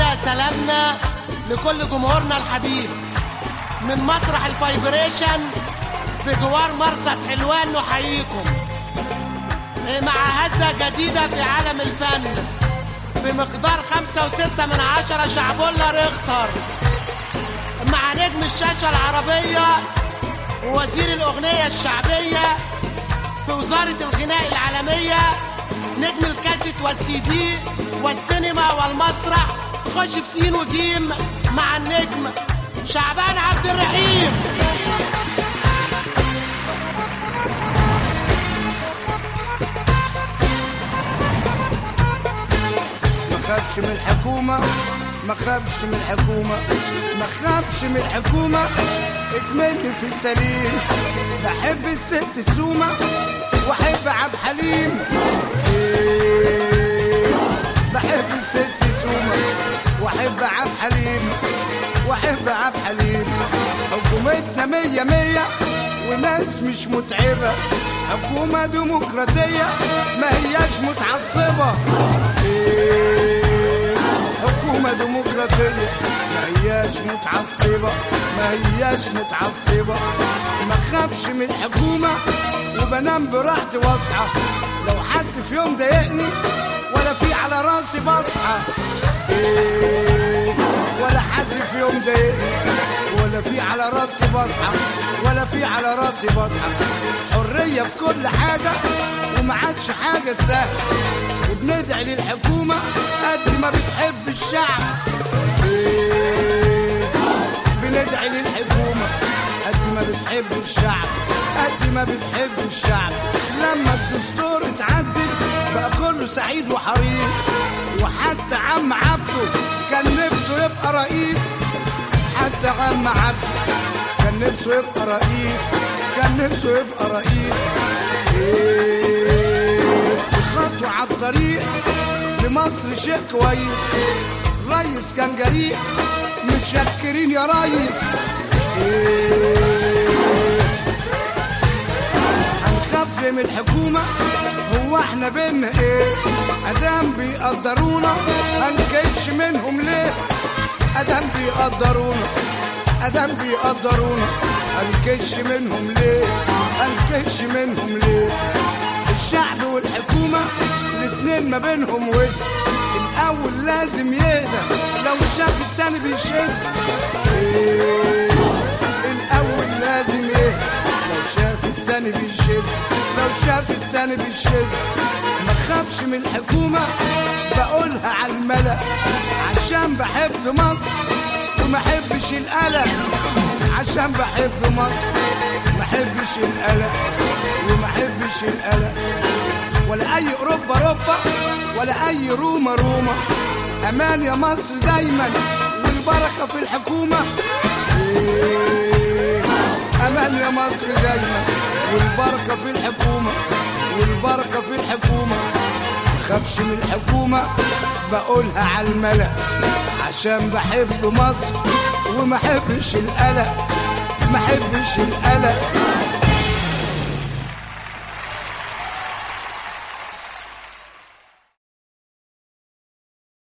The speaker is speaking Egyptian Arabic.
رسالة سلامنا لكل جمهورنا الحبيب من مسرح الفايبريشن بجوار مرصد حلوان نحييكم مع هزة جديدة في عالم الفن بمقدار خمسة وستة من عشرة شعبولة ريختر مع نجم الشاشة العربية ووزير الأغنية الشعبية في وزارة الغناء العالمية نجم الكاسيت والسي دي والسينما والمسرح خش في سين وجيم مع النجم شعبان عبد الرحيم ما خافش من الحكومة ما خافش من الحكومة ما خافش من الحكومة اكملني في السليم بحب الست سومة واحب عبد حليم إيه، بحب الست سومة واحب عبد حليم واحب عبد حليم حكومتنا مية مية وناس مش متعبة حكومة ديمقراطية ما هياش متعصبة إيه، حكومة ديمقراطية ما هياش متعصبة ما هياش متعصبة ما خافش من الحكومة وبنام براحتي واصحى لو حد في يوم ضايقني ولا في على راسي بصحى إيه، ولا حد في يوم ضايقني ولا في على راسي بصحى ولا في على راسي بصحى حرية في كل حاجة وما عادش حاجة سهلة وبندعي للحكومة قد ما بتحب الشعب إيه، بندعي للحكومة قد ما بتحب الشعب قد ما بتحب الشعب لما الدستور اتعدل بقى كله سعيد وحريص وحتى عم عبده كان نفسه يبقى رئيس حتى عم عبده كان نفسه يبقى رئيس كان نفسه يبقى رئيس إيه، خطوة على الطريق لمصر شيء كويس ريس كان جريء متشكرين يا ريس إيه، هنخاف من الحكومة هو احنا بينا ايه ادام بيقدرونا هنكش منهم ليه ادام بيقدرونا ادام بيقدرونا هنكش منهم ليه هنكش منهم ليه الشعب والحكومة الاتنين ما بينهم ود الاول لازم يهدى لو شاف التاني بيشد إيه، الاول لازم يهدى لو شاف التاني بيشد لو شاف التاني بيشد ما خافش من الحكومة بقولها على الملأ عشان بحب مصر وما احبش القلق عشان بحب مصر ما احبش القلق وما احبش القلق ولا اي اوروبا اوروبا ولا اي روما روما امان يا مصر دايما والبركه في الحكومه إيه، امان يا مصر دايما والبركه في الحكومه والبركه في الحكومه خافش من الحكومه بقولها على الملأ عشان بحب مصر وما احبش القلق ما احبش القلق